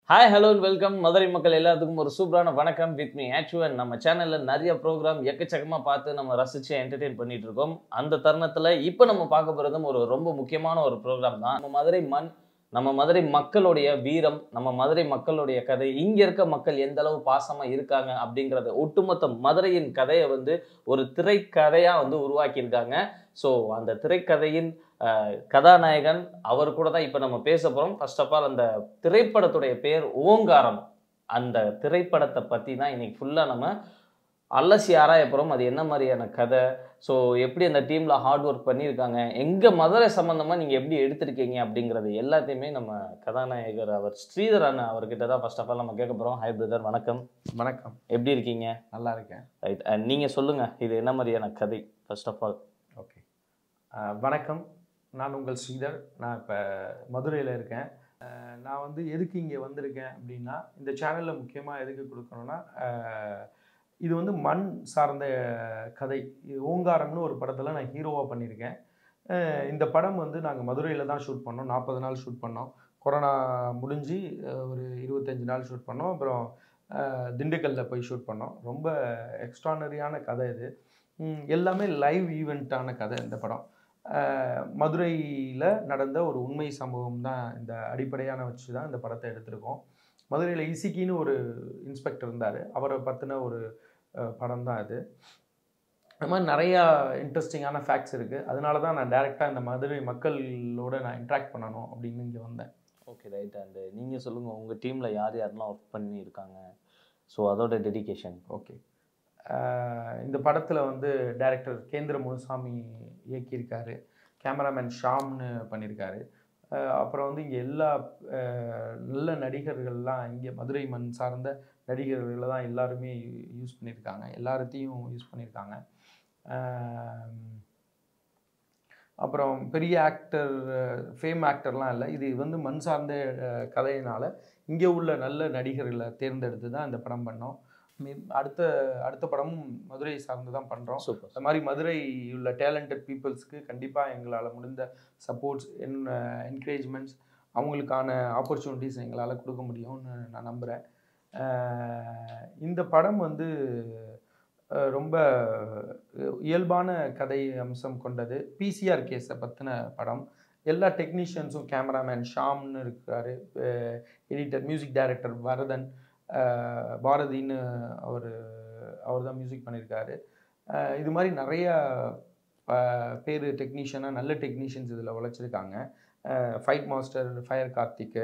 Hi hello welcome Madurai மக்கள் எல்லாத்துக்கும் ஒரு சூப்பரான வணக்கம் வித் மீ ஆக்சுவன் நம்ம சேனல்ல நிறைய ப்ரோக்ராம் எக்கச்சக்கமா பார்த்து நம்ம ரசிச்சு என்டர்டெயின் பண்ணிட்டு இருக்கோம் அந்த தருணத்துல இப்போ நம்ம பார்க்க போறதும் ஒரு ரொம்ப முக்கியமான ஒரு ப்ரோக்ராம் தான் நம்ம மதுரை மண் நம்ம மதுரை மக்களுடைய வீரம் நம்ம மதுரை மக்களுடைய கதை இங்க இருக்க மக்கள் எந்த அளவு பாசமா இருக்காங்க அப்படிங்கறத ஒட்டுமொத்த மதுரையின் கதையை வந்து ஒரு திரைக்கதையா வந்து உருவாக்கியிருக்காங்க ஸோ அந்த திரைக்கதையின் அஹ், கதாநாயகன் அவர் கூட தான் இப்போ நம்ம பேச போகிறோம் ஃபர்ஸ்ட் ஆஃப் ஆல் அந்த திரைப்படத்துடைய பேர் ஓங்காரம் அந்த திரைப்படத்தை பற்றி தான் இன்னைக்கு ஃபுல்லாக நம்ம அலசி ஆராய போகிறோம் அது என்ன மாதிரியான கதை ஸோ எப்படி அந்த டீமில் ஹார்ட் ஒர்க் பண்ணியிருக்காங்க எங்கள் மதுரை சம்மந்தமாக நீங்கள் எப்படி எடுத்திருக்கீங்க அப்படிங்கிறது எல்லாத்தையுமே நம்ம கதாநாயகர் அவர் ஸ்ரீதர் அண்ணன் அவர்கிட்ட தான் ஃபர்ஸ்ட் ஆஃப் ஆல் நம்ம கேட்க போகிறோம் ஹை பிரதர் வணக்கம் வணக்கம் எப்படி இருக்கீங்க நல்லா இருக்கேன் ரைட் நீங்கள் சொல்லுங்கள் இது என்ன மாதிரியான கதை ஃபர்ஸ்ட் ஆஃப் ஆல் ஓகே வணக்கம் நான் உங்கள் ஸ்ரீதர் நான் இப்போ மதுரையில் இருக்கேன் அஹ், நான் வந்து எதுக்கு இங்கே வந்திருக்கேன் அப்படின்னா இந்த சேனலில் முக்கியமாக எதுக்கு கொடுக்கணும்னா அஹ், இது வந்து மண் சார்ந்த கதை இது ஓங்காரம்னு ஒரு படத்தில் நான் ஹீரோவாக பண்ணியிருக்கேன் அஹ், இந்த படம் வந்து நாங்கள் மதுரையில் தான் ஷூட் பண்ணோம் நாற்பது நாள் ஷூட் பண்ணோம் கொரோனா முடிஞ்சு அஹ், ஒரு இருபத்தஞ்சு நாள் ஷூட் பண்ணோம் அப்புறம் அஹ், திண்டுக்கல்ல போய் ஷூட் பண்ணோம் ரொம்ப எக்ஸ்ட்ரானரியான கதை இது ம், எல்லாமே லைவ் ஈவெண்ட்டான கதை இந்த படம் மதுரையில் நடந்த ஒரு உண்மை சம்பவம் தான் இந்த அடிப்படையான வச்சு தான் இந்த படத்தை எடுத்திருக்கோம் மதுரையில் இசிக்கின்னு ஒரு இன்ஸ்பெக்டர் இருந்தார் அவரை பற்றின ஒரு படம் தான் இது அது மாதிரி நிறையா இன்ட்ரெஸ்டிங்கான ஃபேக்ட்ஸ் இருக்குது அதனால தான் நான் டைரெக்டாக இந்த மதுரை மக்களோட நான் இன்ட்ராக்ட் பண்ணணும் அப்படின்னு இங்கே வந்தேன் ஓகே ரைட் அண்டு நீங்கள் சொல்லுங்கள் உங்கள் டீமில் யார் யாரெல்லாம் ஒர்க் பண்ணியிருக்காங்க ஸோ அதோட டெடிகேஷன் ஓகே இந்த படத்தில் வந்து டைரக்டர் கேந்திர முனுசாமி இயக்கியிருக்காரு கேமராமேன் ஷாம்னு பண்ணியிருக்காரு அஹ் அப்புறம் வந்து இங்கே எல்லா அஹ், நல்ல நடிகர்கள்லாம் இங்கே மதுரை மண் சார்ந்த நடிகர்களை தான் எல்லாருமே யூஸ் பண்ணியிருக்காங்க எல்லாத்தையும் யூஸ் பண்ணியிருக்காங்க அஹ், அப்புறம் பெரிய ஆக்டர் ஃபேம் ஆக்டர்லாம் இல்லை இது வந்து மண் சார்ந்த அஹ், கதையினால இங்கே உள்ள நல்ல நடிகர்களை தேர்ந்தெடுத்து தான் இந்த படம் பண்ணோம் மே- அடுத்த அடுத்த படமும் மதுரை சார்ந்து தான் பண்ணுறோம் சூப்பர் இந்த மாதிரி மதுரை உள்ள டேலண்டட் பீப்புள்ஸ்க்கு கண்டிப்பாக எங்களால் முடிந்த சப்போர்ட்ஸ் என் என்கரேஜ்மெண்ட்ஸ் அவங்களுக்கான ஆப்பர்ச்சுனிட்டிஸ் எங்களால் கொடுக்க முடியும்னு நான் நம்புகிறேன் இந்த படம் வந்து அஹ், ரொம்ப இயல்பான கதை அம்சம் கொண்டது பிசிஆர் கேஸை பற்றின படம் எல்லா டெக்னீஷியன்ஸும் கேமராமேன் ஷாம்னு இருக்காரு எடிட்டர் மியூசிக் டைரக்டர் வரதன் அஹ், பாரதின்னு அவர் அவர் தான் மியூசிக் பண்ணியிருக்காரு அஹ், இது மாதிரி நிறைய பேர் டெக்னீஷியனாக நல்ல டெக்னீஷியன்ஸ் இதில் உழைச்சிருக்காங்க ஃபைட் மாஸ்டர் ஃபயர் கார்த்திக்கு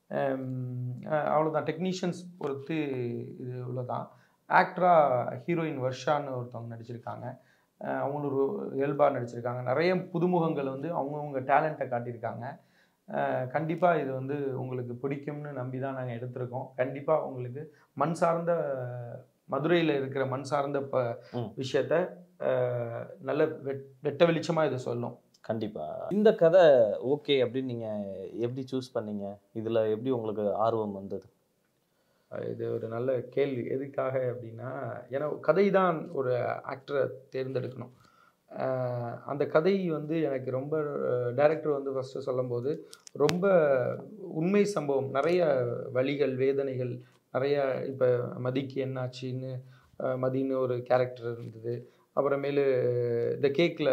அவ்வளோதான் டெக்னீஷியன்ஸ் பொறுத்து இது உள்ளதான் ஆக்டராக ஹீரோயின் வர்ஷான்னு ஒருத்தவங்க நடிச்சிருக்காங்க அஹ் அவங்களும் ஒரு இயல்பாக நடிச்சிருக்காங்க நிறைய புதுமுகங்கள் வந்து அவங்கவுங்க டேலண்ட்டை காட்டியிருக்காங்க கண்டிப்பாக இது வந்து உங்களுக்கு பிடிக்கும்னு நம்பி தான் நாங்கள் எடுத்திருக்கோம் கண்டிப்பாக உங்களுக்கு மண் சார்ந்த மதுரையில் இருக்கிற மண் சார்ந்த ப ம். விஷயத்த அஹ், நல்ல வெட் வெட்ட வெளிச்சமாக இதை சொல்லும் கண்டிப்பாக இந்த கதை ஓகே அப்படின்னு நீங்கள் எப்படி சூஸ் பண்ணீங்க இதில் எப்படி உங்களுக்கு ஆர்வம் வந்தது அஹ் இது ஒரு நல்ல கேள்வி எதுக்காக அப்படின்னா ஏன்னா கதை தான் ஒரு ஆக்டரை தேர்ந்தெடுக்கணும் அஹ் அந்த கதை வந்து எனக்கு ரொம்ப டைரக்டர் வந்து ஃபஸ்ட்டு சொல்லும்போது ரொம்ப உண்மை சம்பவம் நிறைய வழிகள் வேதனைகள் நிறைய இப்போ மதிக்கு என்னாச்சின்னு அஹ் மதின்னு ஒரு கேரக்டர் இருந்தது அப்புறமேலு இந்த கேக்கில்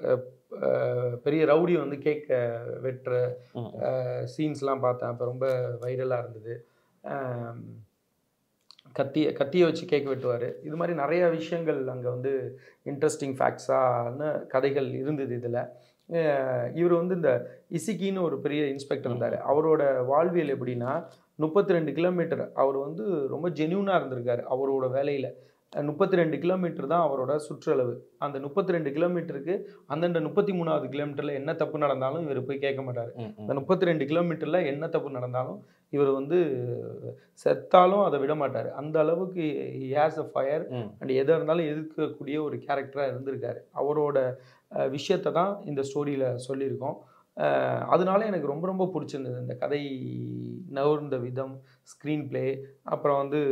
பெரிய ரவுடி வந்து கேக்கை வெட்டுற ம். சீன்ஸ்லாம் பார்த்தேன் அப்போ ரொம்ப வைரலாக இருந்தது ஆம், கத்தியை கத்தியை வச்சு கேக் வெட்டுவார் இது மாதிரி நிறைய விஷயங்கள் அங்கே வந்து இன்ட்ரெஸ்டிங் ஃபேக்ட்ஸான கதைகள் இருந்தது இதில் இவர் வந்து இந்த இசிக்கின்னு ஒரு பெரிய இன்ஸ்பெக்டர் இருந்தார் அவரோட வாழ்வியல் எப்படின்னா முப்பத்தி ரெண்டு கிலோமீட்டர் அவர் வந்து ரொம்ப ஜென்யூனாக இருந்திருக்காரு அவரோட வேலையில் முப்பத்தி ரெண்டு கிலோமீட்டர் தான் அவரோட சுற்றளவு அந்த முப்பத்தி ரெண்டு கிலோமீட்டருக்கு அந்தந்த முப்பத்தி மூணாவது கிலோமீட்டரில் என்ன தப்பு நடந்தாலும் இவர் போய் கேட்க மாட்டார் ம், ம். அந்த முப்பத்தி ரெண்டு கிலோமீட்டரில் என்ன தப்பு நடந்தாலும் இவர் வந்து செத்தாலும் அதை விட மாட்டார் அந்த அளவுக்கு ஹேஸ் அ ஃபயர் ம். அண்ட் எதாக இருந்தாலும் எதிர்க்கக்கூடிய ஒரு கேரக்டராக இருந்திருக்காரு அவரோட அஹ், விஷயத்தை தான் இந்த ஸ்டோரியில் சொல்லியிருக்கோம் அஹ், அதனால எனக்கு ரொம்ப ரொம்ப பிடிச்சிருந்தது இந்த கதை நகர்ந்த விதம் ஸ்க்ரீன் ப்ளே அப்புறம் வந்து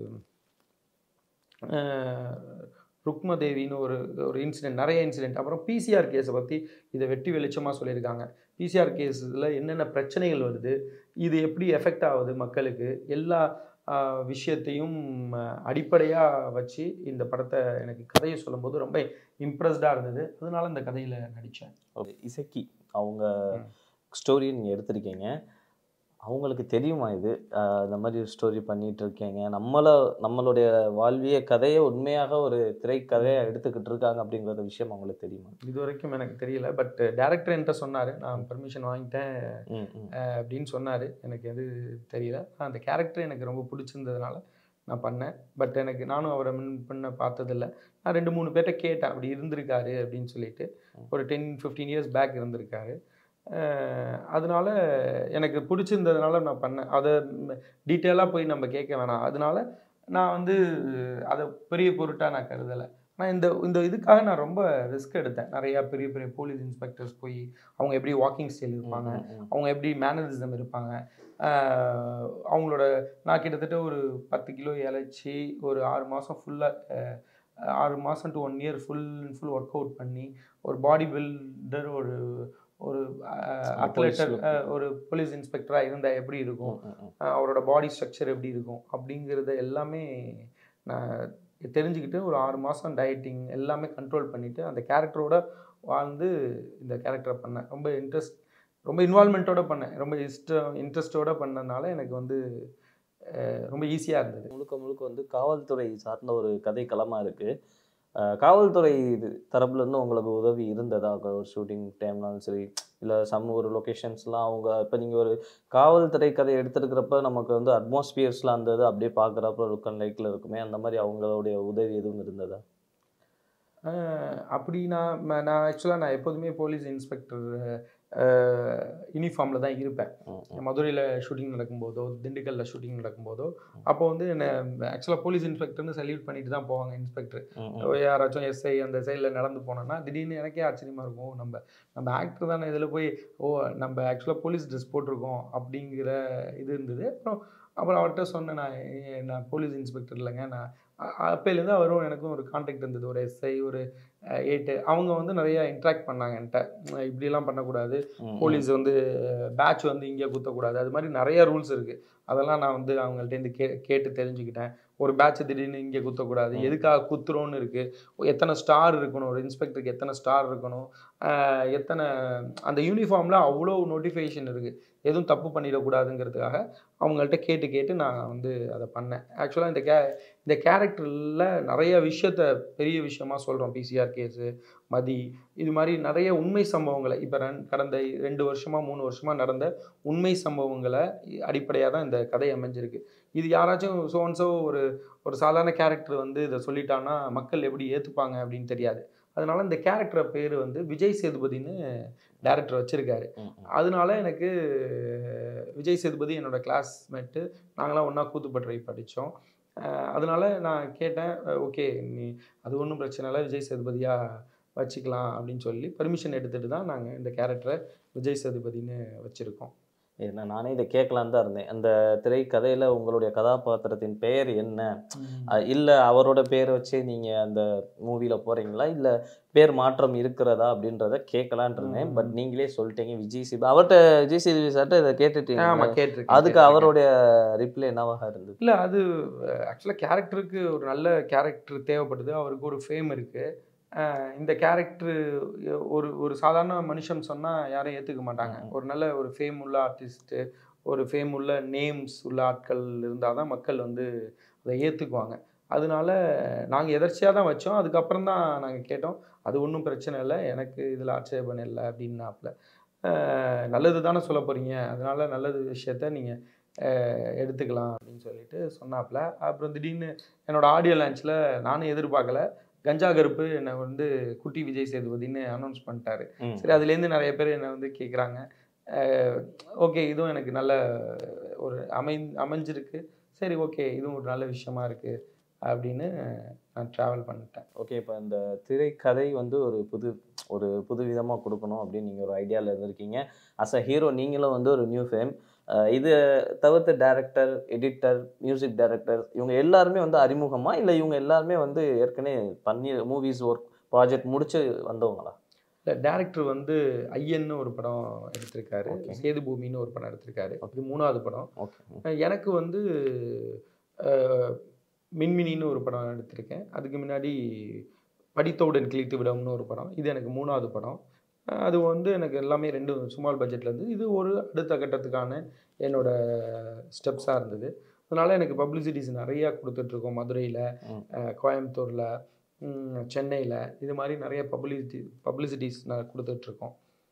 அஹ், ருக்மதேவின்னு ஒரு ஒரு இன்சிடென்ட் நிறைய இன்சிடென்ட் அப்புறம் பிசிஆர் கேஸை பற்றி இதை வெட்டி வெளிச்சமாக சொல்லியிருக்காங்க பிசிஆர் கேஸில் என்னென்ன பிரச்சனைகள் வருது இது எப்படி எஃபெக்ட் ஆகுது மக்களுக்கு எல்லா ஆஹ், விஷயத்தையும் அடிப்படையாக வச்சு இந்த படத்தை எனக்கு கதையை சொல்லும்போது ரொம்ப இம்ப்ரெஸ்டாக இருந்தது அதனால இந்த கதையில் நடித்தேன் ஓகே இசக்கி அவங்க ம். ஸ்டோரியை நீங்கள் எடுத்திருக்கீங்க அவங்களுக்கு தெரியுமா இது ஆஹ் இந்த மாதிரி ஒரு ஸ்டோரி பண்ணிட்டு இருக்கீங்க நம்மள நம்மளுடைய வாழ்விய கதையை உண்மையாக ஒரு திரைக்கதையை எடுத்துக்கிட்டு இருக்காங்க அப்படிங்கிற விஷயம் அவங்களுக்கு தெரியுமா இது வரைக்கும் எனக்கு தெரியல பட் டேரக்டர் என்கிட்ட சொன்னார் நான் பெர்மிஷன் வாங்கிட்டேன் ம் ம் அப்படின்னு சொன்னார் எனக்கு எது தெரியல ஆனா, அந்த கேரக்டர் எனக்கு ரொம்ப பிடிச்சிருந்ததுனால நான் பண்ணேன் பட் எனக்கு நானும் அவரை முன் பண்ண பார்த்ததில்ல நான் ரெண்டு மூணு பேர்கிட்ட கேட்டேன் அப்படி இருந்திருக்காரு அப்படின்னு சொல்லிட்டு ஒரு டென் ஃபிஃப்டீன் இயர்ஸ் பேக் இருந்திருக்காரு அஹ் அதனால எனக்கு பிடிச்சிருந்ததுனால நான் பண்ணேன் அதை டீட்டெயிலாக போய் நம்ம கேட்க வேணாம் அதனால நான் வந்து அதை பெரிய பொருட்டாக நான் கருதலை ஆனால் இந்த இந்த இதுக்காக நான் ரொம்ப ரிஸ்க் எடுத்தேன் நிறையா பெரிய பெரிய போலீஸ் இன்ஸ்பெக்டர்ஸ் போய் அவங்க எப்படி வாக்கிங் ஸ்டைல் இருப்பாங்க ம், ம், ம். அவங்க எப்படி மேனரிசம் இருப்பாங்க ஆஹ் அவங்களோட நான் கிட்டத்தட்ட ஒரு பத்து கிலோ இழைச்சி ஒரு ஆறு மாதம் ஃபுல்லாக ஆறு மாதம் to one year full and full work out பண்ணி ஒரு பாடி பில்டர் ஒரு ஒரு அத்லெட்டர் look. ஒரு போலீஸ் இன்ஸ்பெக்டராக இருந்தால் எப்படி இருக்கும் ம், ம், ம். ஆஹ் அவரோட பாடி ஸ்ட்ரக்சர் எப்படி இருக்கும் அப்படிங்கிறத எல்லாமே நான் தெரிஞ்சுக்கிட்டு ஒரு ஆறு மாதம் டயட்டிங் எல்லாமே கண்ட்ரோல் பண்ணிவிட்டு அந்த கேரக்டரோட வாழ்ந்து இந்த கேரக்டரை பண்ணேன் ரொம்ப இன்ட்ரெஸ்ட் ரொம்ப இன்வால்மெண்ட்டோட பண்ணேன் ரொம்ப இஷ்டம் இன்ட்ரெஸ்டோட பண்ணதுனால எனக்கு வந்து அஹ், ரொம்ப ஈஸியாக இருந்தது முழுக்க முழுக்க வந்து காவல்துறை சார்ந்த ஒரு கதை களமாக இருக்குது காவல்துறை இது தரப்புல இருந்து உங்களுக்கு உதவி இருந்ததா ஒரு ஷூட்டிங் டைம்னாலும் சரி இல்லை சம் ஒரு லொக்கேஷன்ஸ்லாம் அவங்க இப்போ நீங்கள் ஒரு காவல்துறை கதை எடுத்துருக்கிறப்ப நமக்கு வந்து அட்மாஸ்பியர்ஸ்லாம் அந்த இது அப்படியே பார்க்குறப்ப லுக் அண்ட் லைக்கில் இருக்குமே அந்த மாதிரி அவங்களுடைய உதவி எதுவும் இருந்ததா அஹ், அப்படி நான் ம- நான் ஆக்சுவலாக நான் எப்போதுமே போலீஸ் இன்ஸ்பெக்டர் யூனிஃபார்மில் தான் இருப்பேன் ம், ம். மதுரையில் ஷூட்டிங் நடக்கும்போதோ திண்டுக்கல்லில் ஷூட்டிங் நடக்கும்போதோ அப்போ வந்து என்னை ஆக்சுவலாக போலீஸ் இன்ஸ்பெக்டர்னு சல்யூட் பண்ணிட்டு தான் போவாங்க இன்ஸ்பெக்டர் ம், ம். யாராச்சும் எஸ்ஐ அந்த சைடில் நடந்து போனோன்னா திடீர்னு எனக்கே ஆச்சரியமா இருக்கும் நம்ம நம்ம ஆக்டர் தானே இதில் போய் ஓ நம்ம ஆக்சுவலாக போலீஸ் ட்ரெஸ் போட்டிருக்கோம் அப்படிங்கிற இது இருந்தது அப்புறம் அப்புறம் அவர்கிட்ட சொன்னேன் நான் "ஏ, நான் போலீஸ் இன்ஸ்பெக்டர் இல்லைங்க நான் அ- அப்பையிலேருந்து அவரும் எனக்கும் ஒரு கான்டாக்ட் இருந்தது ஒரு எஸ்ஐ ஒரு ஏட்டு அவங்க வந்து நிறையா இன்ட்ராக்ட் பண்ணாங்க என்கிட்ட "உம், இப்படிலாம் பண்ணக்கூடாது ம், ம். போலீஸ் வந்து பேட்ச் வந்து இங்கே குத்தக்கூடாது அது மாதிரி நிறைய ரூல்ஸ் இருக்குது அதெல்லாம் நான் வந்து அவங்கள்ட்டேருந்து கே கேட்டு தெரிஞ்சுக்கிட்டேன் ஒரு பேட்ச் திடீர்னு இங்கே குத்தக்கூடாது ம். எதுக்காக குத்துறோன்னு இருக்குது எத்தனை ஸ்டார் இருக்கணும் ஒரு இன்ஸ்பெக்டருக்கு எத்தனை ஸ்டார் இருக்கணும் ஆஹ் எத்தனை அந்த யூனிஃபார்மில் அவ்வளோ நோட்டிஃபிகேஷன் இருக்குது எதுவும் தப்பு பண்ணிடக்கூடாதுங்கிறதுக்காக அவங்கள்ட்ட கேட்டு கேட்டு நான் வந்து அதை பண்ணேன் ஆக்சுவலாக இந்த கே இந்த கேரக்டரில் நிறைய விஷயத்த பெரிய விஷயமா சொல்கிறோம் பிசிஆர் கேஸு மதி இது மாதிரி நிறைய உண்மை சம்பவங்களை இப்போ ரன் கடந்த ரெண்டு வருஷமா மூணு வருஷமா நடந்த உண்மை சம்பவங்களை அடிப்படையாக தான் இந்த கதை அமைஞ்சிருக்கு இது யாராச்சும் சோன்சோ ஒரு ஒரு சாதாரண கேரக்டர் வந்து இதை சொல்லிட்டான்னா மக்கள் எப்படி ஏற்றுப்பாங்க அப்படின்னு தெரியாது அதனால இந்த கேரக்டரை பேர் வந்து விஜய் சேதுபதினு டேரக்டர் வச்சிருக்காரு ம், ம். அதனால எனக்கு விஜய் சேதுபதி என்னோட கிளாஸ்மேட்டு நாங்களாம் ஒன்றா கூத்துப்பட்டுறை படித்தோம் அதனால நான் கேட்டேன் ஓகே நீ அது ஒன்றும் பிரச்சனை இல்லை விஜய் சேதுபதியாக வச்சுக்கலாம் அப்படின்னு சொல்லி பர்மிஷன் எடுத்துட்டு தான் நாங்கள் இந்த கேரக்டரை விஜய் சேதுபதினு வச்சுருக்கோம் ஏன்னா நானே இதை கேட்கலான்னு தான் இருந்தேன் அந்த திரைக்கதையில் உங்களுடைய கதாபாத்திரத்தின் பெயர் என்ன அஹ் இல்ல அவரோட பேரை வச்சே நீங்க அந்த மூவில போறீங்களா இல்ல பேர் மாற்றம் இருக்கிறதா அப்படின்றத கேட்கலான் இருந்தேன் ம். பட் நீங்களே சொல்லிட்டீங்க விஜய் சிபா அவர்கிட்ட விஜய் சேதுபதி சார்ட்ட இதை கேட்டுட்டீங்க ஆமாம் கேட்டிருக்கேன் அதுக்கு கேட்டிருக்கேன். அவருடைய ரிப்ளை என்னவாக இருந்தது இல்லை அது ஆக்சுவலாக கேரக்டருக்கு ஒரு நல்ல கேரக்டர் தேவைப்படுது அவருக்கு ஒரு ஃபேம் இருக்குது இந்த கேரக்டர் ஒரு ஒரு சாதாரண மனுஷன் சொன்னால் யாரும் ஏற்றுக்க மாட்டாங்க ம். ஒரு நல்ல ஒரு ஃபேம் உள்ள ஆர்டிஸ்ட்டு ஒரு ஃபேம் உள்ள நேம்ஸ் உள்ள ஆட்கள் இருந்தால் தான் மக்கள் வந்து அதை ஏற்றுக்குவாங்க அதனால நாங்கள் எதர்ச்சியாக தான் வச்சோம் அதுக்கப்புறம் தான் நாங்கள் கேட்டோம் அது ஒன்றும் பிரச்சனை இல்லை எனக்கு இதில் ஆட்சேபம் இல்லை அப்படின்னாப்புல அஹ், நல்லது தானே சொல்ல போகிறீங்க அதனால நல்லது விஷயத்த நீங்கள் எடுத்துக்கலாம் அப்படின்னு சொல்லிட்டு சொன்னாப்புல அப்புறம் திடீர்னு என்னோட ஆடியோ லான்ச்சில் நானும் எதிர்பார்க்கல கஞ்சா கருப்பு என்னை வந்து குட்டி விஜய் சேதுபதினு அனௌன்ஸ் பண்ணிட்டாரு ம். சரி அதுலேருந்து நிறைய பேர் என்னை வந்து கேட்குறாங்க ஓகே இதுவும் எனக்கு நல்ல ஒரு அமை அமைஞ்சிருக்கு சரி ஓகே இதுவும் ஒரு நல்ல விஷயமா இருக்கு அப்படின்னு நான் ட்ராவல் பண்ணிட்டேன் ஓகே இப்போ இந்த திரைக்கதை வந்து ஒரு புது ஒரு புது விதமாக கொடுக்கணும் அப்படின்னு நீங்கள் ஒரு ஐடியாவில் இருந்திருக்கீங்க அஸ் அ ஹீரோ நீங்களும் வந்து ஒரு நியூ ஃபேம் இது தவிர்த்து டேரக்டர் எடிட்டர் மியூசிக் டைரக்டர் இவங்க எல்லாருமே வந்து அறிமுகமா இல்லை இவங்க எல்லாருமே வந்து ஏற்கனவே பண்ணி மூவிஸ் ஒர்க் ப்ராஜெக்ட் முடிச்சு வந்தவங்களா இல்லை டேரக்டர் வந்து ஐயன்னு ஒரு படம் எடுத்திருக்காரு Okay. சேது பூமின்னு ஒரு படம் எடுத்திருக்காரு இது மூணாவது படம் ஓகே அஹ் எனக்கு வந்து அஹ், மின்மினின்னு ஒரு படம் எடுத்திருக்கேன் அதுக்கு முன்னாடி படித்தவுடன் கிழித்து விடம்னு ஒரு படம் இது எனக்கு மூணாவது படம் அஹ் அது வந்து எனக்கு எல்லாமே ரெண்டு ஸ்மால் பட்ஜெட்டில் இருந்து இது ஒரு அடுத்த கட்டத்துக்கான என்னோட ஸ்டெப்ஸாக இருந்தது அதனால் எனக்கு பப்ளிசிட்டிஸ் நிறையா கொடுத்துட்ருக்கோம் மதுரையில் ம். கோயம்புத்தூரில் சென்னையில் இது மாதிரி நிறைய பப்ளிசிட்டி பப்ளிசிட்டிஸ் நான் கொடுத்துட்ருக்கோம்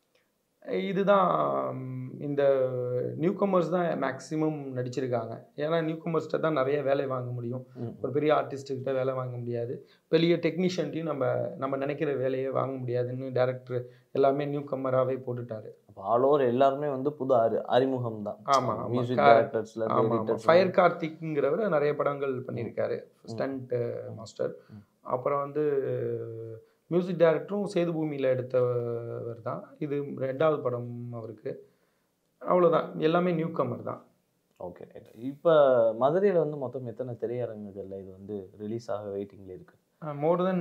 இதுதான் ம், இந்த நியூ கமர்ஸ் தான் மேக்ஸிமம் நடிச்சிருக்காங்க ஏன்னா நியூ கமர்ஸ்கிட்ட தான் நிறைய வேலை வாங்க முடியும் ம். ஒரு பெரிய ஆர்டிஸ்ட்டுக்கிட்ட வேலை வாங்க முடியாது பெரிய டெக்னீஷியன்ட்டையும் நம்ம நம்ம நினைக்கிற வேலையை வாங்க முடியாதுன்னு டேரக்டர் எல்லாமே நியூ கம்மராகவே போட்டுட்டாரு ஆல் ஓவர் எல்லாருமே வந்து புது அறி அறிமுகம் தான் ஆமா, ஆமா. மியூசிக் கா- டைரக்டர்ஸ்ல ஆமாம் ஃபயர் கார்த்திக்ங்கிறவர் நிறைய படங்கள் பண்ணியிருக்காரு ஸ்டண்ட் மாஸ்டர் ம். அப்புறம் வந்து மியூசிக் டைரக்டரும் சேது பூமியில் எடுத்தவர் தான் இது ரெண்டாவது படம் அவருக்கு அவ்வளோதான் எல்லாமே நியூ கம்மர் தான் ஓகே ரைட் இப்போ மதுரையில் வந்து மொத்தம் எத்தனை திரையரங்குகள்ல இது வந்து ரிலீஸ் ஆக வெயிட்டிங்ல இருக்கு மோர் தென்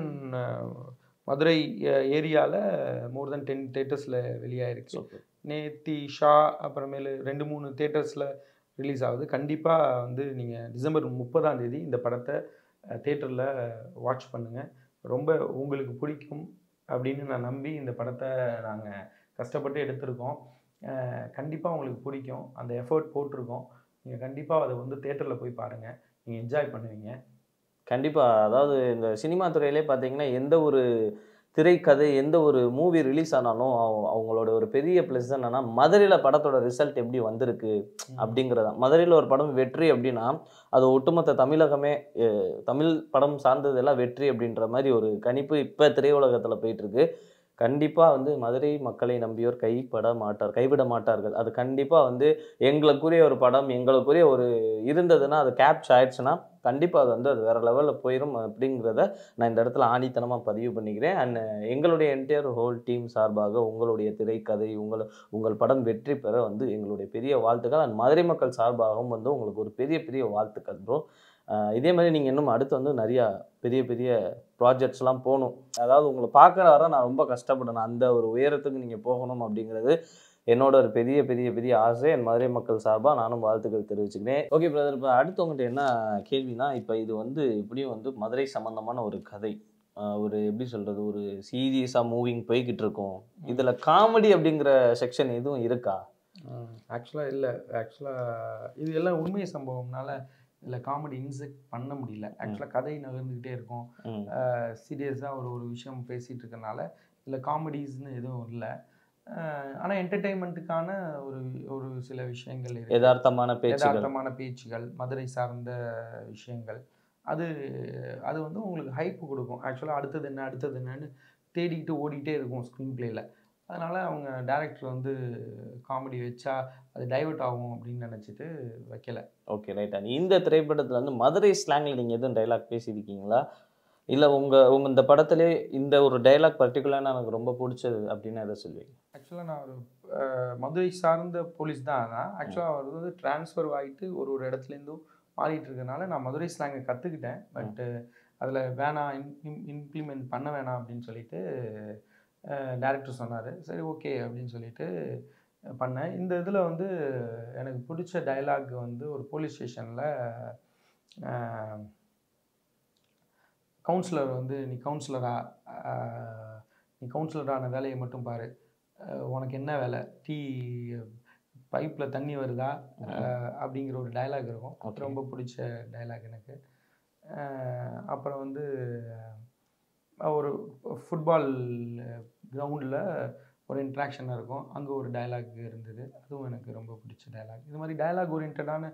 மதுரை ஏரியாவில் மோர் தென் டென் தேட்டர்ஸில் வெளியாயிருக்கு சூப்பர் நேத்தி ஷா அப்புறமேலு ரெண்டு மூணு தேட்டர்ஸில் ரிலீஸ் ஆகுது கண்டிப்பாக வந்து நீங்கள் டிசம்பர் முப்பதாம் தேதி இந்த படத்தை தேட்டரில் வாட்ச் பண்ணுங்கள் ரொம்ப உங்களுக்கு பிடிக்கும் அப்படின்னு நான் நம்பி இந்த படத்தை நாங்கள் கஷ்டப்பட்டு எடுத்திருக்கோம் கண்டிப்பாக உங்களுக்கு பிடிக்கும் அந்த எஃபர்ட் போட்டிருக்கோம் நீங்கள் கண்டிப்பாக அதை வந்து தேட்டரில் போய் பாருங்கள் நீங்கள் என்ஜாய் பண்ணுவீங்க கண்டிப்பா அதாவது இந்த சினிமா துறையிலே பார்த்தீங்கன்னா எந்த ஒரு திரைக்கதை எந்த ஒரு மூவி ரிலீஸ் ஆனாலும் அவ- அவங்களோட ஒரு பெரிய ப்ளஸ் என்னன்னா மதுரையில் படத்தோட ரிசல்ட் எப்படி வந்திருக்கு அப்படிங்கிறதா மதுரையில் ஒரு படம் வெற்றி அப்படின்னா அது ஒட்டுமொத்த தமிழகமே அஹ், தமிழ் படம் சார்ந்ததெல்லாம் வெற்றி அப்படின்ற மாதிரி ஒரு கணிப்பு இப்போ திரையுலகத்தில் போயிட்டு இருக்கு கண்டிப்பாக வந்து மதுரை மக்களை நம்பியோர் கைப்பட மாட்டார் கைவிட மாட்டார்கள் அது கண்டிப்பாக வந்து எங்களுக்குரிய ஒரு படம் எங்களுக்குரிய ஒரு இருந்ததுன்னா அது கேப்ச் ஆயிடுச்சுன்னா கண்டிப்பாக அது வந்து அது வேற லெவலில் போயிடும் அப்படிங்கிறத நான் இந்த இடத்துல ஆணித்தனமாக பதிவு பண்ணிக்கிறேன் அண்ட் எங்களுடைய என்டையர் ஹோல் டீம் சார்பாக உங்களுடைய திரைக்கதை உங்கள் உங்கள் படம் வெற்றி பெற வந்து எங்களுடைய பெரிய வாழ்த்துக்கள் அண்ட் மதுரை மக்கள் சார்பாகவும் வந்து உங்களுக்கு ஒரு பெரிய பெரிய வாழ்த்துக்கள் ப்ரோ இதே மாதிரி நீங்கள் இன்னும் அடுத்து வந்து நிறையா பெரிய பெரிய ப்ராஜெக்ட்ஸ்லாம் போகணும் அதாவது உங்களை பார்க்குற வர நான் ரொம்ப கஷ்டப்படணும் அந்த ஒரு உயரத்துக்கு நீங்கள் போகணும் அப்படிங்கிறது என்னோட ஒரு பெரிய பெரிய பெரிய ஆசை என் மதுரை மக்கள் சார்பாக நானும் வாழ்த்துக்கள் தெரிவிச்சுக்கிறேன் ஓகே பிரதர் இப்போ அடுத்து உங்கள்கிட்ட என்ன கேள்வினா இப்போ இது வந்து இப்படியும் வந்து மதுரை சம்பந்தமான ஒரு கதை ஆஹ் ஒரு எப்படி சொல்றது ஒரு சீரியஸாக மூவிங் போய்கிட்டு இருக்கும் இதில் காமெடி அப்படிங்கிற செக்ஷன் எதுவும் இருக்கா ஆக்சுவலாக இல்லை ஆக்சுவலாக இது எல்லாம் உண்மை சம்பவம்னால இதில் காமெடி இன்செக்ட் பண்ண முடியல ஆக்சுவலாக கதை நகர்ந்துக்கிட்டே இருக்கும் ம் சீரியஸாக ஒரு ஒரு விஷயம் பேசிகிட்டு இருக்கனால இதில் காமெடிஸ்னு எதுவும் இல்லை ஆனால் என்டர்டெயின்மெண்ட்டுக்கான ஒரு ஒரு சில விஷயங்கள் இருக்கு யதார்த்தமான பேச்சுகள் யதார்த்தமான பேச்சுகள் மதுரை சார்ந்த விஷயங்கள் அது அது வந்து உங்களுக்கு ஹைப் கொடுக்கும் ஆக்சுவலாக அடுத்தது என்ன அடுத்தது என்னன்னு தேடிக்கிட்டு ஓடிக்கிட்டே இருக்கும் ஸ்க்ரீன் பிளேயில் அதனால் அவங்க டேரக்டர் வந்து காமெடி வச்சா அது டைவர்ட் ஆகும் அப்படின்னு நினச்சிட்டு வைக்கல ஓகே ரைட் அண்ட் இந்த திரைப்படத்தில் வந்து மதுரை ஸ்லாங்கில் நீங்கள் எதுவும் டைலாக் பேசியிருக்கீங்களா இல்லை உங்கள் உங்கள் இந்த படத்திலே இந்த ஒரு டைலாக் பர்டிகுலராக எனக்கு ரொம்ப பிடிச்சது அப்படின்னு எதை சொல்லுவீங்க ஆக்சுவலாக நான் ஒரு அஹ், மதுரை சார்ந்த போலீஸ் தான் ஆனால் ஆக்சுவலாக அவர் வந்து ட்ரான்ஸ்ஃபர் ஆகிட்டு ஒரு ஒரு இடத்துலேருந்தும் மாறிட்டு இருக்கனால நான் மதுரை ஸ்லாங்கை கற்றுக்கிட்டேன் பட்டு அதில் வேணாம் இம்ப்ளிமெண்ட் பண்ண வேணாம் அப்படின்னு சொல்லிட்டு டேரக்டர் சொன்னார் சரி ஓகே அப்படின்னு சொல்லிட்டு அஹ், பண்ணேன் இந்த இதில் வந்து எனக்கு பிடிச்ச டயலாக் வந்து ஒரு போலீஸ் ஸ்டேஷனில் கவுன்சிலர் வந்து நீ கவுன்சிலரா நீ கவுன்சிலரான வேலையை மட்டும் பாரு அஹ் உனக்கு என்ன வேலை டீ பைப்பில் தண்ணி வருதா அஹ் அப்படிங்கிற ஒரு டயலாக் இருக்கும் Okay. ரொம்ப பிடிச்ச டயலாக் எனக்கு அஹ் அப்புறம் வந்து அஹ் ஒரு ஃபுட்பால் கிரவுண்டில் ஒரு இன்ட்ராக்ஷனாக இருக்கும் அங்கே ஒரு டயலாக் இருந்தது அதுவும் எனக்கு ரொம்ப பிடிச்ச டயலாக் இது மாதிரி டயலாக் ஓரியன்டான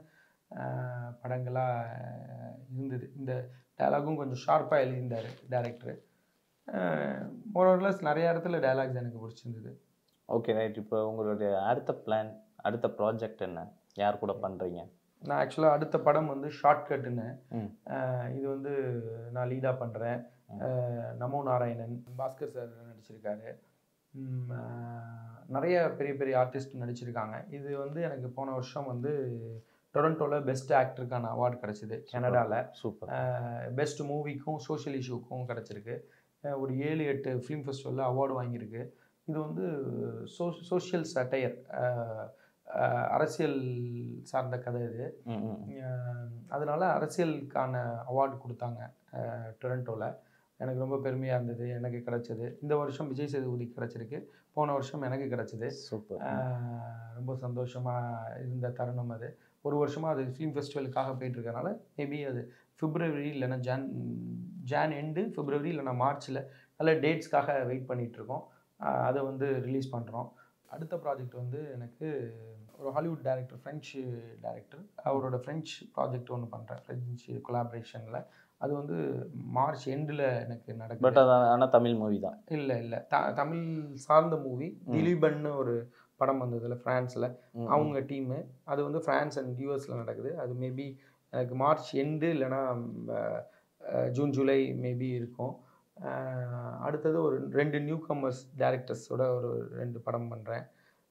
படங்களாக இருந்தது இந்த டயலாகும் கொஞ்சம் ஷார்ப்பாக எழுதியிருந்தார் டேரக்டர் மோரோர்லெஸ் நிறைய இடத்துல டயலாக்ஸ் எனக்கு பிடிச்சிருந்தது ஓகே ரைட் இப்போ உங்களுடைய அடுத்த பிளான் அடுத்த ப்ராஜெக்ட் என்ன யார் கூட பண்ணுறீங்க நான் ஆக்சுவலாக அடுத்த படம் வந்து ஷார்ட் கட்டுன்னு ம். இது வந்து நான் லீடாக பண்ணுறேன் நமோ நாராயணன் பாஸ்கர் சார் நடிச்சிருக்காரு ம், அஹ், நிறைய பெரிய பெரிய ஆர்டிஸ்ட் நடிச்சிருக்காங்க இது வந்து எனக்கு போன வருஷம் வந்து டொரண்டோவில் பெஸ்ட் ஆக்டருக்கான அவார்டு கிடச்சிது கனடாவில் சூப்பர் பெஸ்ட் மூவிக்கும் சோஷியல் இஷ்யூக்கும் கிடச்சிருக்கு அஹ் ஒரு ஏழு எட்டு ஃபிலிம் ஃபெஸ்டிவலில் அவார்டு வாங்கியிருக்கு இது வந்து சோ சோஷியல் சட்டையர் அரசியல் சார்ந்த கதை இது ம், ம். அஹ் அதனால அரசியலுக்கான அவார்டு கொடுத்தாங்க டொரண்டோவில் எனக்கு ரொம்ப பெருமையாக இருந்தது எனக்கு கிடைச்சது இந்த வருஷம் விஜய் சேதுபதிக்கு கிடைச்சிருக்கு போன வருஷம் எனக்கு கிடைச்சது சூப்பர் அஹ் ரொம்ப சந்தோஷமாக இருந்த தருணம் அது ஒரு வருஷமாக அது ஃபிலிம் ஃபெஸ்டிவலுக்காக போயிட்டு இருக்கறனால மேபி அது பிப்ரவரி இல்லைன்னா ஜான் ஜான் எண்டு பிப்ரவரி இல்லைன்னா மார்ச்சில் நல்ல டேட்ஸ்க்காக வெயிட் பண்ணிகிட்ருக்கோம் அதை வந்து ரிலீஸ் பண்ணுறோம் அடுத்த ப்ராஜெக்ட் வந்து எனக்கு ஒரு ஹாலிவுட் டைரக்டர் ஃப்ரெஞ்சு டைரக்டர் அவரோட ஃப்ரெஞ்ச் ப்ராஜெக்ட் ஒன்று பண்ணுறேன் ஃப்ரெஞ்சு கொலாபரேஷனில் அது வந்து மார்ச் எண்டில் எனக்கு நடக்குது பட் அது ஆனால் தமிழ் மூவி தான் இல்லை இல்லை த தமிழ் சார்ந்த மூவி ம். திலீபன்னு ஒரு படம் வந்ததுல ஃப்ரான்ஸில் ம், ம். அவங்க டீமு அது வந்து ஃப்ரான்ஸ் அண்ட் யூஎஸில் நடக்குது அது மேபி எனக்கு மார்ச் எண்டு இல்லைன்னா ஜூன் ஜூலை மேபி இருக்கும் அஹ் அடுத்தது ஒரு ரெண்டு நியூ கமர்ஸ் டேரக்டர்ஸோட ஒரு ரெண்டு படம் பண்ணுறேன்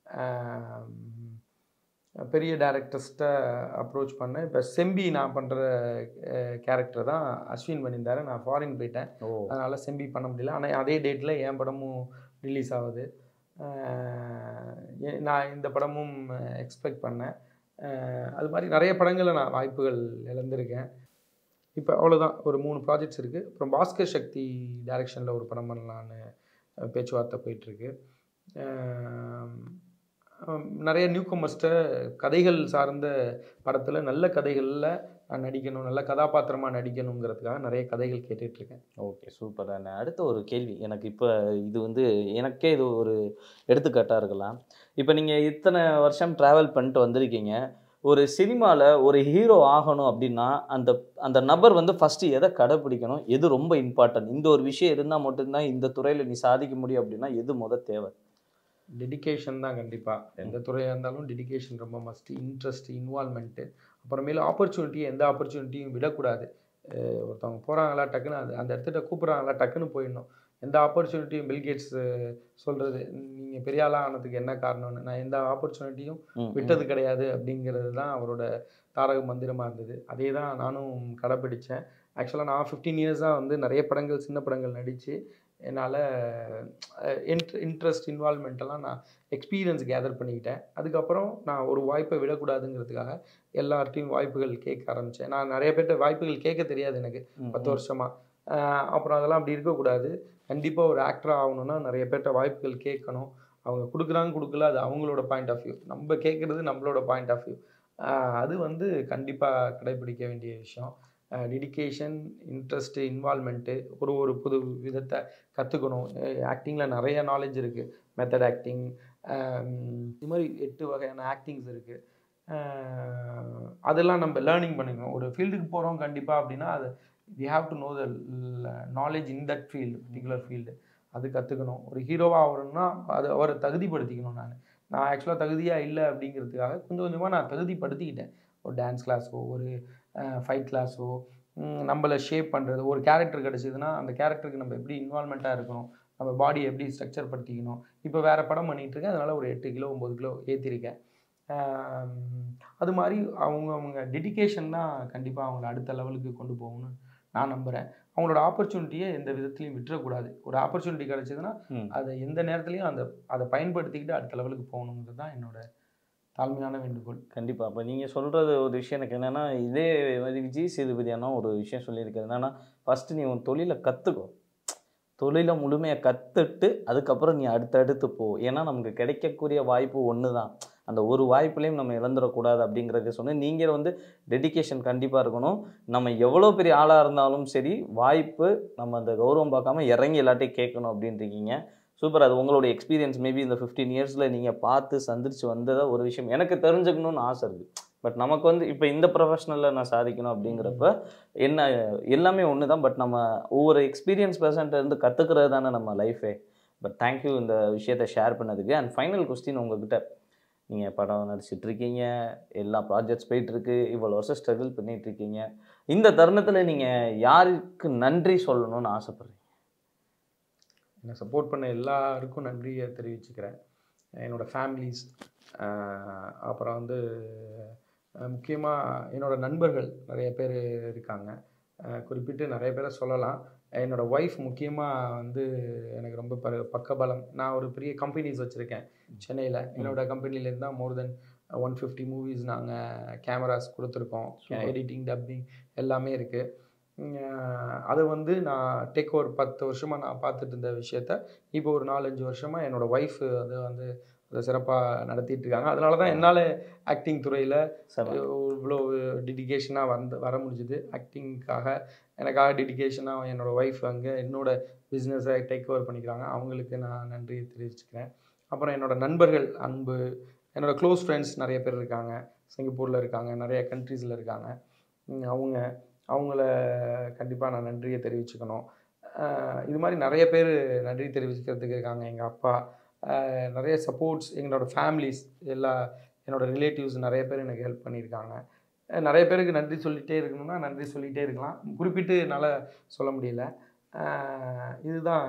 பெரிய டேரக்டர்ஸ்கிட்ட அப்ரோச் பண்ணேன் இப்போ செம்பி நான் பண்ணுற கேரக்டர் தான் அஸ்வின் பண்ணியிருந்தாரு நான் ஃபாரின் போயிட்டேன் ஓ அதனால் செம்பி பண்ண முடியல ஆனால் அதே டேட்டில் என் படமும் ரிலீஸ் ஆகுது அஹ் ஏ- நான் இந்த படமும் எக்ஸ்பெக்ட் பண்ணேன் அஹ் அது மாதிரி நிறைய படங்களில் நான் வாய்ப்புகள் இழந்திருக்கேன் இப்போ அவ்வளோதான் ஒரு மூணு ப்ராஜெக்ட்ஸ் இருக்குது அப்புறம் பாஸ்கர் சக்தி டைரக்ஷனில் ஒரு படம் பண்ணலான்னு அஹ் பேச்சுவார்த்தை போயிட்டுருக்கு நிறைய நியூ கமர்ஸ்ட கதைகள் சார்ந்த படத்தில் நல்ல கதைகளில் நான் நடிக்கணும் நல்ல கதாபாத்திரமாக நடிக்கணுங்கிறதுக்காக நிறைய கதைகள் கேட்டுட்ருக்கேன் ஓகே சூப்பர் அண்ணா அடுத்த ஒரு கேள்வி எனக்கு இப்போ இது வந்து எனக்கே இது ஒரு எடுத்துக்காட்டாக இருக்கலாம் இப்போ நீங்கள் இத்தனை வருஷம் ட்ராவல் பண்ணிட்டு வந்திருக்கீங்க ஒரு சினிமாவில் ஒரு ஹீரோ ஆகணும் அப்படின்னா அந்த அந்த நபர் வந்து ஃபஸ்ட்டு எதை கடைப்பிடிக்கணும் எது ரொம்ப இம்பார்ட்டன்ட் இந்த ஒரு விஷயம் இருந்தால் மட்டும்தான் இந்த துறையில் நீ சாதிக்க முடியும் அப்படின்னா எது முத தேவை டெடிகேஷன் தான் கண்டிப்பாக எந்த துறையாக இருந்தாலும் டெடிகேஷன் ரொம்ப மஸ்ட் இன்ட்ரெஸ்ட் இன்வால்மெண்ட்டு அப்புறமேல ஆப்பர்ச்சுனிட்டி எந்த ஆப்பர்ச்சுனிட்டியும் விடக்கூடாது அஹ் ஒருத்தவங்க போகிறாங்களா டக்குன்னு அது அந்த இடத்துல கூப்பிட்றாங்களா டக்குன்னு போயிடணும் எந்த ஆப்பர்ச்சுனிட்டியும் பில்கேட்ஸ் சொல்கிறது நீங்கள் பெரிய ஆளாக ஆனதுக்கு என்ன காரணம்னு நான் எந்த ஆப்பர்ச்சுனிட்டியும் ம், ம். விட்டது கிடையாது அப்படிங்கிறது தான் அவரோட தாரக மந்திரமாக இருந்தது அதே தான் நானும் கடைப்பிடிச்சேன் ஆக்சுவலாக நான் ஃபிஃப்டீன் இயர்ஸாக வந்து நிறைய படங்கள் சின்ன படங்கள் நடித்து என்னால் இன்ட்ர இன்ட்ரெஸ்ட் இன்வால்மெண்ட்டெல்லாம் நான் எக்ஸ்பீரியன்ஸ் கேதர் பண்ணிக்கிட்டேன் அதுக்கப்புறம் நான் ஒரு வாய்ப்பை விடக்கூடாதுங்கிறதுக்காக எல்லார்ட்டையும் வாய்ப்புகள் கேட்க ஆரம்பித்தேன் நான் நிறைய பேர்ட்ட வாய்ப்புகள் கேட்க தெரியாது எனக்கு ம், பத்து வருஷமாக அப்புறம் அதெல்லாம் அப்படி இருக்கக்கூடாது கண்டிப்பாக ஒரு ஆக்டர் ஆகணும்னா நிறைய பேர்ட்ட வாய்ப்புகள் கேட்கணும் அவங்க கொடுக்குறாங்க கொடுக்கல அது அவங்களோட பாயிண்ட் ஆஃப் வியூ நம்ம கேட்குறது நம்மளோட பாயிண்ட் ஆஃப் வியூ அது வந்து கண்டிப்பாக கடைபிடிக்க வேண்டிய விஷயம் டெடிகேஷன் இன்ட்ரெஸ்ட்டு இன்வால்மெண்ட்டு ஒரு ஒரு புது விதத்தை கற்றுக்கணும் ஆக்டிங்கில் நிறைய நாலேஜ் இருக்குது மெத்தட் ஆக்டிங் இது மாதிரி எட்டு வகையான ஆக்டிங்ஸ் இருக்குது அதெல்லாம் நம்ம லேர்னிங் பண்ணிக்கணும் ஒரு ஃபீல்டுக்கு போகிறோம் கண்டிப்பாக அப்படின்னா அது we have to know the knowledge in that field particular field அது கற்றுக்கணும் ஒரு ஹீரோவாக ஆகணும்னா அது அவரை தகுதிப்படுத்திக்கணும் நான் நான் ஆக்சுவலாக தகுதியாக இல்லை அப்படிங்கிறதுக்காக கொஞ்சம் கொஞ்சமாக நான் தகுதிப்படுத்திக்கிட்டேன் ஒரு டான்ஸ் கிளாஸோ ஒரு ஃபைட் கிளாஸோ நம்மளை ஷேப் பண்ணுறது ஒரு கேரக்டர் கிடச்சிதுன்னா அந்த கேரக்டருக்கு நம்ம எப்படி இன்வால்மெண்ட்டாக இருக்கணும் நம்ம பாடியை எப்படி ஸ்ட்ரக்சர் படுத்திக்கணும் இப்போ வேறு படம் பண்ணிகிட்டு இருக்கேன் அதனால் ஒரு எட்டு கிலோ ஒம்பது கிலோ ஏற்றிருக்கேன் அது மாதிரி அவங்க அவங்க டெடிகேஷன் தான் கண்டிப்பாக அவங்கள அடுத்த லெவலுக்கு கொண்டு போகணும்னு நான் நம்புகிறேன் அவங்களோட ஆப்பர்ச்சுனிட்டியை எந்த விதத்துலையும் விட்டுறக்கூடாது ஒரு ஆப்பர்ச்சுனிட்டி கிடச்சிதுன்னா ம். அதை எந்த நேரத்துலையும் அந்த அதை பயன்படுத்திக்கிட்டு அடுத்த லெவலுக்கு போகணுங்கிறது தான் என்னோட தாழ்மையான வேண்டுகோள் கண்டிப்பாக அப்போ நீங்கள் சொல்கிறது ஒரு விஷயம் எனக்கு என்னென்னா இதே மாதிரி விஜய் சேதுபதி அண்ணா ஒரு விஷயம் சொல்லியிருக்காரு என்னென்னா ஃபஸ்ட்டு நீ உன் தொழிலை கற்றுக்கோ தொழிலை முழுமையாக கற்றுட்டு அதுக்கப்புறம் நீ அடுத்தடுத்து போ ஏன்னா நமக்கு கிடைக்கக்கூடிய வாய்ப்பு ஒன்று தான் அந்த ஒரு வாய்ப்புலையும் நம்ம இழந்துடக்கூடாது அப்படிங்கிறத சொன்ன நீங்கள் வந்து டெடிகேஷன் கண்டிப்பாக இருக்கணும் நம்ம எவ்வளோ பெரிய ஆளாக இருந்தாலும் சரி வாய்ப்பு நம்ம அந்த கௌரவம் பார்க்காம இறங்கி எல்லாட்டையும் கேட்கணும் அப்படின்றீங்க சூப்பர் அது உங்களுடைய எக்ஸ்பீரியன்ஸ் மேபி இந்த ஃபிஃப்டீன் இயர்ஸில் நீங்கள் பார்த்து சந்திச்சு வந்ததா ஒரு விஷயம் எனக்கு தெரிஞ்சுக்கணும்னு ஆசை இருக்குது பட் நமக்கு வந்து இப்போ இந்த ப்ரொஃபஷனலில் நான் சாதிக்கணும் அப்படிங்கிறப்ப என்ன எல்லாமே ஒன்று தான் பட் நம்ம ஒவ்வொரு எக்ஸ்பீரியன்ஸ் பர்சன்ட் இருந்து கற்றுக்கிறது தானே நம்ம லைஃபே பட் தேங்க்யூ இந்த விஷயத்தை ஷேர் பண்ணதுக்கு அண்ட் ஃபைனல் கொஸ்டின் உங்ககிட்ட நீங்கள் படம் நடிச்சிட்டு இருக்கீங்க எல்லா ப்ராஜெக்ட்ஸ் போயிட்டுருக்கு இவ்வளோ வருஷம் ஸ்ட்ரகிள் பண்ணிட்டு இருக்கீங்க இந்த தருணத்தில் நீங்கள் யாருக்கு நன்றி சொல்லணும்னு ஆசைப்பட்றீங்க என்னை சப்போர்ட் பண்ண எல்லாருக்கும் நன்றியை தெரிவிச்சுக்கிறேன் என்னோடய ஃபேமிலிஸ் அப்புறம் வந்து முக்கியமாக என்னோடய நண்பர்கள் நிறைய பேர் இருக்காங்க அஹ் குறிப்பிட்டு நிறைய பேரை சொல்லலாம் என்னோட ஒய்ஃப் முக்கியமாக வந்து எனக்கு ரொம்ப ப பக்கபலம் நான் ஒரு பெரிய கம்பெனிஸ் வச்சுருக்கேன் சென்னையில் என்னோட கம்பெனிலேருந்து தான் more then one fifty movies நாங்கள் கேமராஸ் கொடுத்துருக்கோம் Super. எடிட்டிங் டப்பிங் எல்லாமே இருக்குது அதை வந்து நான் டேக் ஒரு பத்து வருஷமாக நான் பார்த்துட்டு இருந்த விஷயத்த இப்போ ஒரு நாலஞ்சு வருஷமாக என்னோட ஒய்ஃப் அது வந்து அதை சிறப்பாக நடத்திட்டு இருக்காங்க அதனால தான் என்னால் ஆக்டிங் துறையில் செம. இவ்வளோ டெடிகேஷனாக வந்து வர முடிஞ்சுது ஆக்டிங்க்காக எனக்காக டெடிகேஷனாக என்னோட ஒய்ஃப் அங்கே என்னோட பிஸ்னஸை டேக் ஓவர் பண்ணிக்கிறாங்க அவங்களுக்கு நான் நன்றி தெரிவிச்சுக்கிறேன் அப்புறம் என்னோட நண்பர்கள் அன்பு என்னோட க்ளோஸ் ஃப்ரெண்ட்ஸ் நிறைய பேர் இருக்காங்க சிங்கப்பூரில் இருக்காங்க நிறைய கண்ட்ரீஸில் இருக்காங்க உம் அவங்க அவங்கள கண்டிப்பாக நான் நன்றியை தெரிவிச்சுக்கணும் ஆஹ் இது மாதிரி நிறைய பேர் நன்றி தெரிவிச்சுக்கிறதுக்கு இருக்காங்க எங்கள் அப்பா ஆஹ் நிறைய சப்போர்ட்ஸ் எங்களோட ஃபேமிலிஸ் எல்லா என்னோட ரிலேட்டிவ்ஸ் நிறைய பேர் எனக்கு ஹெல்ப் பண்ணியிருக்காங்க அஹ் நிறைய பேருக்கு நன்றி சொல்லிகிட்டே இருக்கணும்னா நன்றி சொல்லிகிட்டே இருக்கலாம் குறிப்பிட்டு என்னால் சொல்ல முடியல ஆஹ் இதுதான்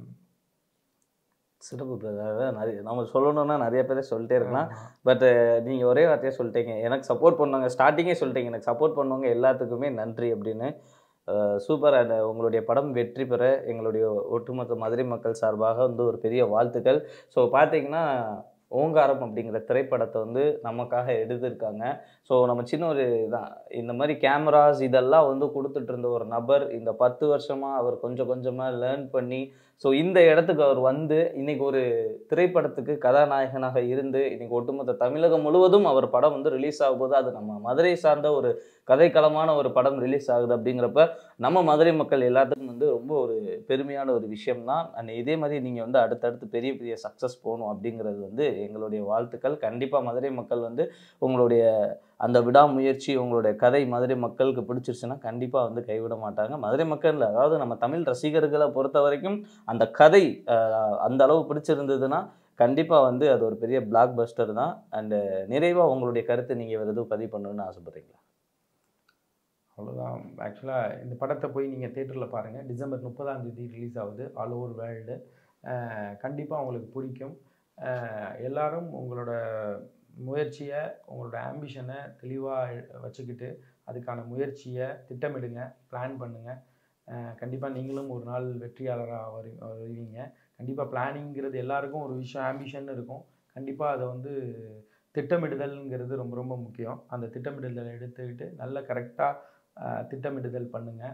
சிறப்பு பிரதர் அதான் நிறைய நம்ம சொல்லணும்னா நிறைய பேரை சொல்லிட்டே இருக்கலாம் பட் நீங்கள் ஒரே வார்த்தையாக சொல்லிட்டீங்க எனக்கு சப்போர்ட் பண்ணவங்க ஸ்டார்டிங்கே சொல்லிட்டீங்க எனக்கு சப்போர்ட் பண்ணவங்க எல்லாத்துக்குமே நன்றி அப்படின்னு சூப்பர் அண்ட் உங்களுடைய படம் வெற்றி பெற எங்களுடைய ஒட்டுமொத்த மதுரை மக்கள் சார்பாக வந்து ஒரு பெரிய வாழ்த்துக்கள் ஸோ பார்த்தீங்கன்னா ஓங்காரம் அப்படிங்கிற திரைப்படத்தை வந்து நமக்காக எடுத்திருக்காங்க ஸோ நம்ம சின்ன ஒரு இதான் இந்த மாதிரி கேமராஸ் இதெல்லாம் வந்து கொடுத்துட்டு இருந்த ஒரு நபர் இந்த பத்து வருஷமாக அவர் கொஞ்சம் கொஞ்சமாக லேர்ன் பண்ணி ஸோ இந்த இடத்துக்கு அவர் வந்து இன்னைக்கு ஒரு திரைப்படத்துக்கு கதாநாயகனாக இருந்து இன்னைக்கு ஒட்டுமொத்த தமிழகம் முழுவதும் அவர் படம் வந்து ரிலீஸ் ஆகும்போது அது நம்ம மதுரை சார்ந்த ஒரு கதைக்களமான ஒரு படம் ரிலீஸ் ஆகுது அப்படிங்கிறப்ப நம்ம மதுரை மக்கள் எல்லாத்துக்கும் வந்து ரொம்ப ஒரு பெருமையான ஒரு விஷயம் தான் அண்ட் இதே மாதிரி நீங்கள் வந்து அடுத்தடுத்து பெரிய பெரிய சக்ஸஸ் போகணும் அப்படிங்கிறது வந்து எங்களுடைய வாழ்த்துக்கள் கண்டிப்பாக மதுரை மக்கள் வந்து உங்களுடைய அந்த விடாமுயற்சி உங்களுடைய கதை மதுரை மக்களுக்கு பிடிச்சிருச்சுன்னா கண்டிப்பாக வந்து கைவிட மாட்டாங்க மதுரை மக்கள் அதாவது நம்ம தமிழ் ரசிகர்களை பொறுத்த வரைக்கும் அந்த கதை அஹ், அந்த அளவு பிடிச்சிருந்ததுன்னா கண்டிப்பாக வந்து அது ஒரு பெரிய பிளாக் பஸ்டர் தான் அண்டு நிறைவாக உங்களுடைய கருத்தை நீங்கள் வேறு எதுவும் பதிவு பண்ணணும்னு ஆசைப்படுறீங்களா அவ்வளோதான் ஆக்சுவலாக இந்த படத்தை போய் நீங்கள் தேட்டரில் பாருங்கள் டிசம்பர் முப்பதாம் தேதி ரிலீஸ் ஆகுது ஆல் ஓவர் வேர்ல்டு கண்டிப்பாக உங்களுக்கு பிடிக்கும் அஹ் எல்லாரும் உங்களோட முயற்சியை உங்களோட ஆம்பிஷனை தெளிவாக வச்சுக்கிட்டு அதுக்கான முயற்சியை திட்டமிடுங்க பிளான் பண்ணுங்கள் கண்டிப்பாக நீங்களும் ஒரு நாள் வெற்றியாளராக வரு வருவீங்க கண்டிப்பாக பிளானிங்கிறது எல்லாருக்கும் ஒரு விஷயம் ஆம்பிஷன் இருக்கும் கண்டிப்பாக அதை வந்து திட்டமிடுதல்ங்கிறது ரொம்ப ரொம்ப முக்கியம் அந்த திட்டமிடுதலை எடுத்துக்கிட்டு நல்ல கரெக்டாக திட்டமிடுதல் பண்ணுங்கள்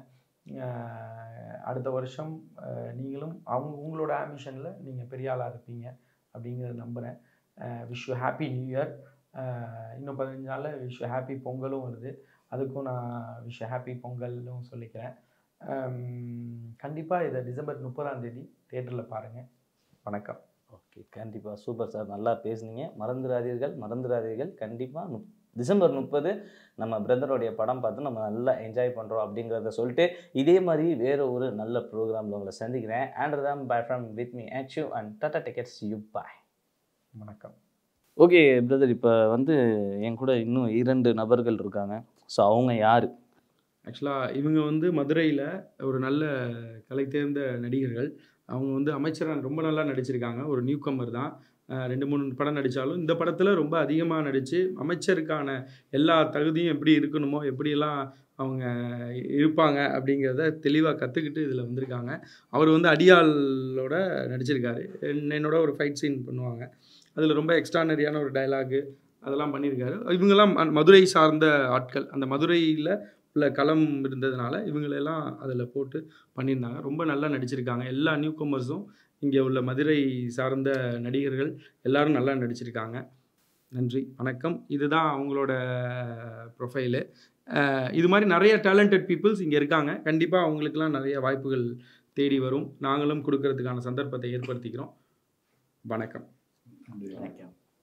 அடுத்த வருஷம் அஹ், நீங்களும் அவங்க உங்களோட ஆம்பிஷனில் நீங்கள் பெரிய ஆளாக இருப்பீங்க அப்படிங்கிறத நம்புகிறேன் wish you happy new year இன்னும் பதினஞ்சு நாளில் விஷ் யூ ஹாப்பி பொங்கலும் வருது அதுக்கும் நான் விஷ் ஹாப்பி பொங்கல்னு சொல்லிக்கிறேன் கண்டிப்பாக இதை டிசம்பர் முப்பதாம் தேதி தேட்டரில் பாருங்கள் வணக்கம் ஓகே கண்டிப்பாக சூப்பர் சார் நல்லா பேசுனீங்க மறந்துடாதீர்கள் மறந்துடாதீர்கள் கண்டிப்பாக டிசம்பர் முப்பது நம்ம பிரதருடைய படம் பார்த்து நம்ம நல்லா என்ஜாய் பண்ணுறோம் அப்படிங்கிறத சொல்லிட்டு இதே மாதிரி வேறு ஒரு நல்ல ப்ரோக்ராமில் உங்களை சந்திக்கிறேன் ஆண்டர் தான் பை ஃப்ரம் வித் மீ ஆக்யூ அண்ட் டாட்டா டிக்கெட்ஸ் யூ பாய் வணக்கம் ஓகே பிரதர் இப்போ வந்து என் கூட இன்னும் இரண்டு நபர்கள் இருக்காங்க ஸோ அவங்க யார் ஆக்சுவலாக இவங்க வந்து மதுரையில் ஒரு நல்ல கலை தேர்ந்த நடிகர்கள் அவங்க வந்து அமைச்சராக ரொம்ப நல்லா நடிச்சிருக்காங்க ஒரு நியூ கம்மர் தான் அஹ் ரெண்டு மூணு படம் நடித்தாலும் இந்த படத்தில் ரொம்ப அதிகமாக நடித்து அமைச்சருக்கான எல்லா தகுதியும் எப்படி இருக்கணுமோ எப்படியெல்லாம் அவங்க இருப்பாங்க அப்படிங்கிறத தெளிவாக கற்றுக்கிட்டு இதில் வந்திருக்காங்க அவர் வந்து அடியாளோட நடிச்சிருக்காரு என்- என்னோட ஒரு ஃபைட் சீன் பண்ணுவாங்க அதில் ரொம்ப எக்ஸ்ட்ரானரியான ஒரு டயலாகு அதெல்லாம் பண்ணியிருக்காரு இவங்கெல்லாம் ம- மதுரை சார்ந்த ஆட்கள் அந்த மதுரையில் உள்ள களம் இருந்ததுனால இவங்களெல்லாம் அதில் போட்டு பண்ணியிருந்தாங்க ரொம்ப நல்லா நடிச்சிருக்காங்க எல்லா நியூ கமர்ஸும் இங்கே உள்ள மதுரை சார்ந்த நடிகர்கள் எல்லாரும் நல்லா நடிச்சிருக்காங்க நன்றி வணக்கம் இதுதான் அவங்களோட ப்ரொஃபைலு இது மாதிரி நிறைய டேலண்டட் பீப்புள்ஸ் இங்கே இருக்காங்க கண்டிப்பாக அவங்களுக்கெல்லாம் நிறைய வாய்ப்புகள் தேடி வரும் நாங்களும் கொடுக்கறதுக்கான சந்தர்ப்பத்தை ஏற்படுத்திக்கிறோம் வணக்கம் வணக்கம்